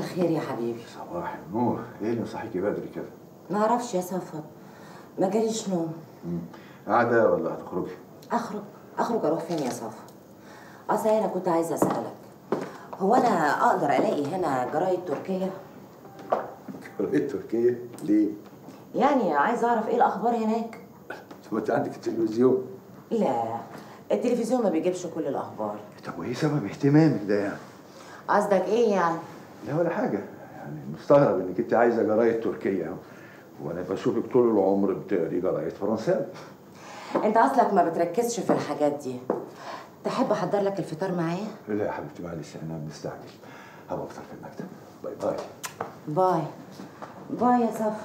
الخير يا حبيبي صباح النور ايه اللي مصحيكي بدري كده ما اعرفش يا صفوت ما جاليش نوم مم. قاعده ولا هتخرجي اخرج اخرج اروح فين يا صفا اصل انا كنت عايزه اسالك هو انا اقدر الاقي هنا جرايد تركيه قريت تركيا ليه يعني عايزه اعرف ايه الاخبار هناك طب انت عندك التلفزيون لا التلفزيون ما بيجيبش كل الاخبار طب وايه سبب اهتمامك ده يعني قصدك ايه يعني لا ولا حاجه يعني مستغرب انك انت عايزه جرايد تركيا وانا بشوفك طول العمر بتقري جرايد فرنساوي انت اصلك ما بتركزش في الحاجات دي تحب احضر لك الفطار معايا لا يا حبيبتي معلش انا بنستعجل هبقى افطر في المكتب باي باي باي باي يا صفا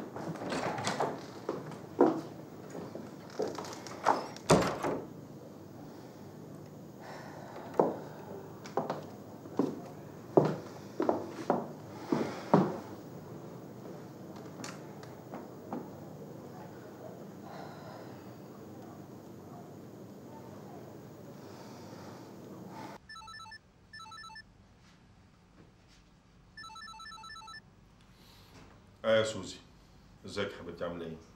اه يا سوزي ازيك يا حبيبتي عامله ايه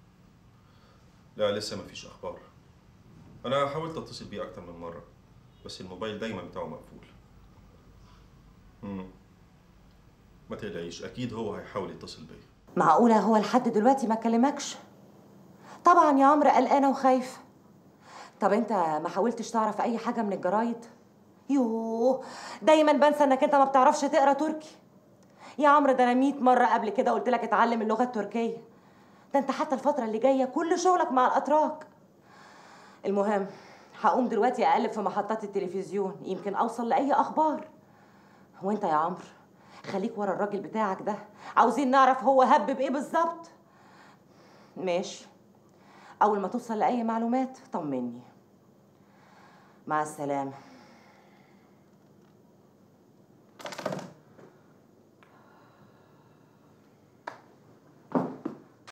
لا لسه مفيش اخبار انا حاولت اتصل بيه اكتر من مره بس الموبايل دايما بتاعه مقفول امم ما تقلقيش اكيد هو هيحاول يتصل بيا معقولة هو لحد دلوقتي ما كلمكش؟ طبعا يا عمرو قلقانة وخايفة طب انت ما حاولتش تعرف اي حاجة من الجرايد؟ يوه دايما بنسى انك انت ما بتعرفش تقرا تركي يا عمرو ده انا 100 مرة قبل كده قلت لك اتعلم اللغة التركية ده انت حتى الفترة اللي جاية كل شغلك مع الاتراك المهم هقوم دلوقتي اقلب في محطات التلفزيون يمكن اوصل لاي اخبار وانت يا عمرو خليك ورا الراجل بتاعك ده عاوزين نعرف هو هب بايه بالظبط ماشي اول ما توصل لاي معلومات طمني مع السلامه